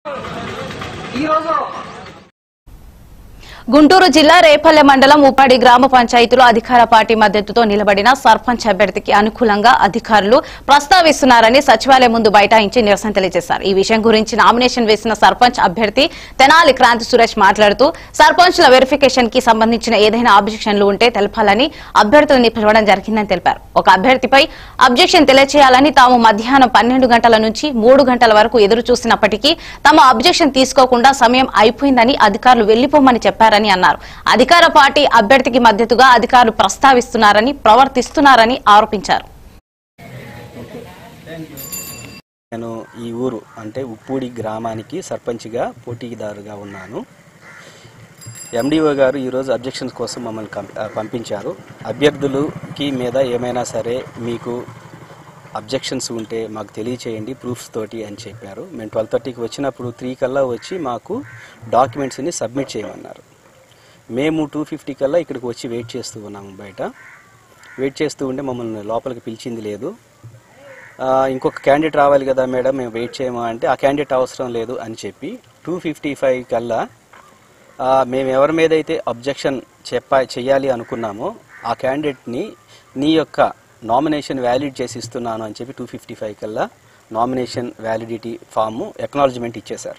ఈరోజు గుంటూరు జిల్లా రేపల్లె మండలం ఉపాడి గ్రామ పంచాయతీలో అధికార పార్టీ మద్దతుతో నిలబడిన సర్పంచ్ అభ్యర్థికి అనుకూలంగా అధికారులు ప్రస్తావిస్తున్నారని సచివాలయం ముందు బైఠాయించి నిరసన తెలియజేశారు ఈ విషయం గురించి నామినేషన్ వేసిన సర్పంచ్ అభ్యర్థి తెనాలి క్రాంతి సురేష్ మాట్లాడుతూ సర్పంచ్ల వెరిఫికేషన్ కి సంబంధించిన ఏదైనా అబ్జెక్షన్లు ఉంటే తెలపాలని అభ్యర్థులని పిలవడం జరిగిందని తెలిపారు ఒక అభ్యర్థిపై అబ్జెక్షన్ తెలియచేయాలని తాము మధ్యాహ్నం పన్నెండు గంటల నుంచి మూడు గంటల వరకు ఎదురు చూసినప్పటికీ తమ అబ్జెక్షన్ తీసుకోకుండా సమయం అయిపోయిందని అధికారులు వెళ్లిపోమని చెప్పారని అన్నారు అధికార పార్టీ అభ్యర్థికి మద్దతుగా అధికారులు ప్రస్తావిస్తున్నారని ప్రవర్తిస్తున్నారని ఆరోపించారు నేను ఈ ఊరు అంటే ఉప్పూడి గ్రామానికి సర్పంచ్గా పోటీదారుగా ఉన్నాను ఎండిఓ గారు ఈరోజు అబ్జెక్షన్స్ కోసం మమ్మల్ని కం- ఆ, పంపించారు అభ్యర్థులకి మీద ఏమైనా సరే మీకు అబ్జెక్షన్స్ ఉంటే మాకు తెలియచేయండి ప్రూఫ్స్ తోటి అని చెప్పారు మేము ట్వెల్వ్ థర్టీకి వచ్చినప్పుడు త్రీ కల్లా వచ్చి మాకు డాక్యుమెంట్స్ని సబ్మిట్ చేయమన్నారు మేము టూ ఫిఫ్టీ కల్లా ఇక్కడికి వచ్చి వెయిట్ చేస్తూ ఉన్నాము బయట వెయిట్ చేస్తూ ఉంటే మమ్మల్ని లోపలికి పిలిచింది లేదు ఆ, ఇంకొక క్యాండిడేట్ రావాలి కదా మేడం మేము వెయిట్ చేయమా అంటే ఆ క్యాండిడేట్ అవసరం లేదు అని చెప్పి టూ ఫిఫ్టీ ఫైవ్ కల్లా ఆ, మేము ఎవరి మీద అయితే అబ్జెక్షన్ చెప్ప చేయాలి అనుకున్నామో ఆ క్యాండిడేట్ని నీ యొక్క నామినేషన్ వ్యాలిడ్ చేసి ఇస్తున్నాను అని చెప్పి టూ ఫిఫ్టీ ఫైవ్ కల్లా నామినేషన్ వ్యాలిడిటీ ఫాము ఎక్నాలజ్మెంట్ ఇచ్చేశారు